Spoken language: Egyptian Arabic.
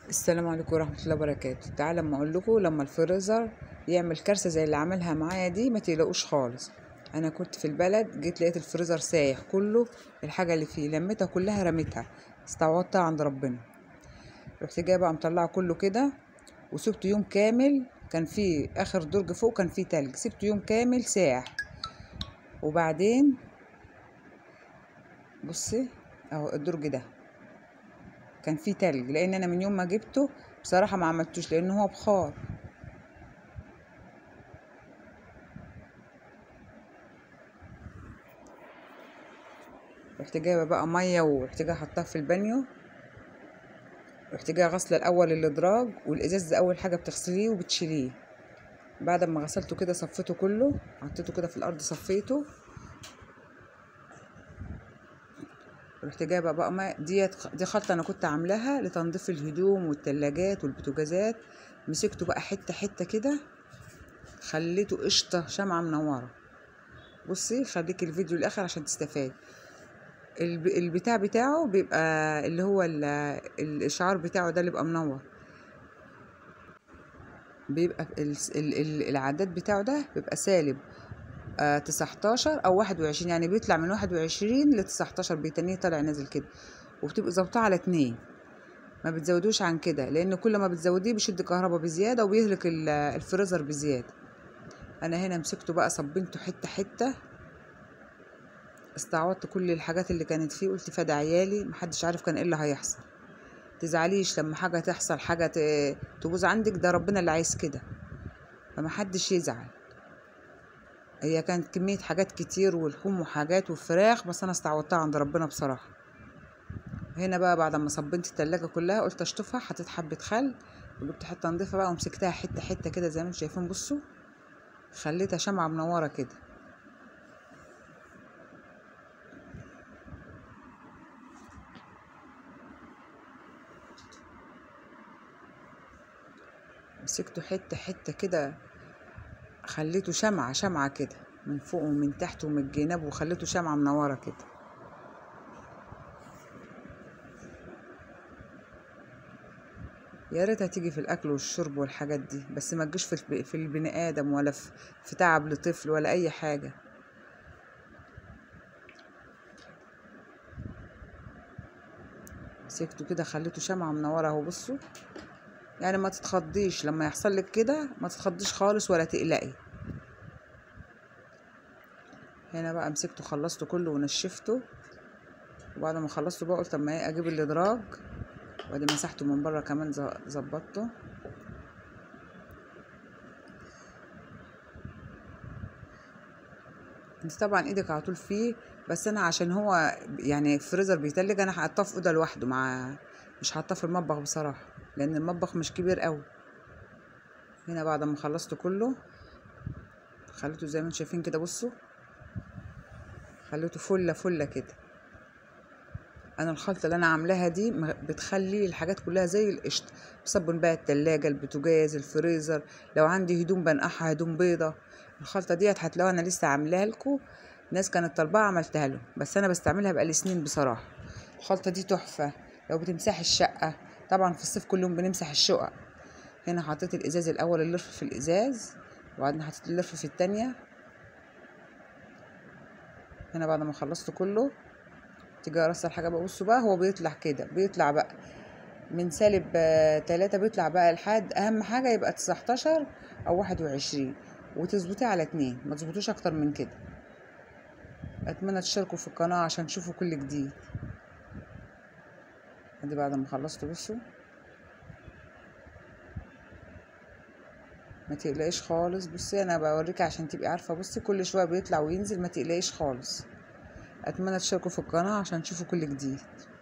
السلام عليكم ورحمة الله وبركاته تعالى اما اقول لكم لما الفريزر يعمل كارثة زي اللي عملها معايا دي ما تقلقوش خالص انا كنت في البلد جيت لقيت الفريزر سايح كله الحاجة اللي فيه لميتها كلها رميتها استعوضتها عند ربنا رحت جايه بقى مطلعه كله كده وسبته يوم كامل كان فيه اخر درج فوق كان فيه تلج سبته يوم كامل ساح وبعدين بصي اهو الدرج ده كان فيه تلج لان انا من يوم ما جبته بصراحه ما عملتوش لان هو بخار رحت جايبه بقى ميه ورحت جايه حطها في البانيو رحت جايه غاسله الاول الادراج والازاز ده اول حاجه بتغسليه وبتشيليه بعد ما غسلته كده صفيته كله حطيته كده في الارض صفيته رحت جايبه بقى ما ديت دي خلطه انا كنت عاملاها لتنظيف الهدوم والتلاجات والبوتاجازات مسكته بقى حته حته كده خليته قشطه شمعه منوره بصي خليك الفيديو الاخر عشان تستفاد الب- البتاع بتاعه بيبقى اللي هو ال- الاشعار بتاعه ده اللي بيبقى منور بيبقى ال- ال- ال- العداد بتاعه ده بيبقى سالب آه 19 او 21 يعني بيطلع من 21 ل 19 بيتنيه طالع نازل كده وبتبقى ظابطاه على اتنين ما بتزودوش عن كده لان كل ما بتزوديه بيشد كهرباء بزياده وبيهلك ال- الفريزر بزياده انا هنا مسكته بقى صبنته حته حته استعوضت كل الحاجات اللي كانت فيه قلت فدا عيالي محدش عارف كان ايه اللي هيحصل تزعليش لما حاجه تحصل حاجه ت- تبوظ عندك ده ربنا اللي عايز كده فمحدش يزعل هي كانت كمية حاجات كتير ولحوم وحاجات وفراخ بس أنا استعوضتها عند ربنا بصراحة هنا بقى بعد ما صبنت التلاجة كلها قلت أشطفها حطيت حبة خل وجبت حتة نضيفة بقى ومسكتها حتة حتة كده زي ما انتوا شايفين بصوا خليتها شمعة منورة كده مسكته حتة حتة كده خليته شمعة شمعة كده من فوق ومن تحت ومن الجناب وخليته شمعة منورة كده يا ريتها تيجي في الاكل والشرب والحاجات دي بس ما تجيش في الب- في البني ادم ولا في, في تعب لطفل ولا اي حاجه مسكته كده خليته شمعة منورة اهو بصوا يعني ما تتخضيش لما يحصل لك كده ما تتخضيش خالص ولا تقلقي هنا بقى مسكته خلصته كله ونشفته وبعد ما خلصته بقى قلت اما ايه اجيب الادراج وادي مسحته من بره كمان ز- ظبطته انت طبعا ايدك على طول فيه بس انا عشان هو يعني الفريزر بيتلج انا حاطاه في اوضه لوحده مع مش حاطاه في المطبخ بصراحه لان المطبخ مش كبير قوي هنا بعد ما خلصته كله خليته زي ما انتم شايفين كده بصوا خليته فله فله كده انا الخلطه اللي انا عاملاها دي م- بتخلي الحاجات كلها زي القشطه بصبن بقى التلاجة البوتاجاز الفريزر لو عندي هدوم بنقعها هدوم بيضة الخلطه ديت هتلاقوها انا لسه عاملاها لكم ناس كانت طالباها عملتها لهم بس انا بستعملها بقالي سنين بصراحه الخلطه دي تحفه لو بتمسحي الشقه طبعا في الصيف كل يوم بنمسح الشقق هنا حطيت الازاز الاول اللرف في الازاز وبعدين حطيت اللرف في التانية هنا بعد ما خلصت كله تيجي ارص الحاجه بقى بصوا بقى هو بيطلع كده بيطلع بقى من سالب آه، تلاتة بيطلع بقى لحد اهم حاجه يبقى تسعتاشر او واحد وعشرين وتظبطيه على اتنين ما تظبطوش اكتر من كده اتمنى تشتركوا في القناه عشان تشوفوا كل جديد ادي بعد ما خلصت بصوا ما تقلقيش خالص بصي انا بوريكي عشان تبقي عارفه بصي كل شويه بيطلع وينزل ما تقلقيش خالص اتمنى تشتركوا في القناه عشان تشوفوا كل جديد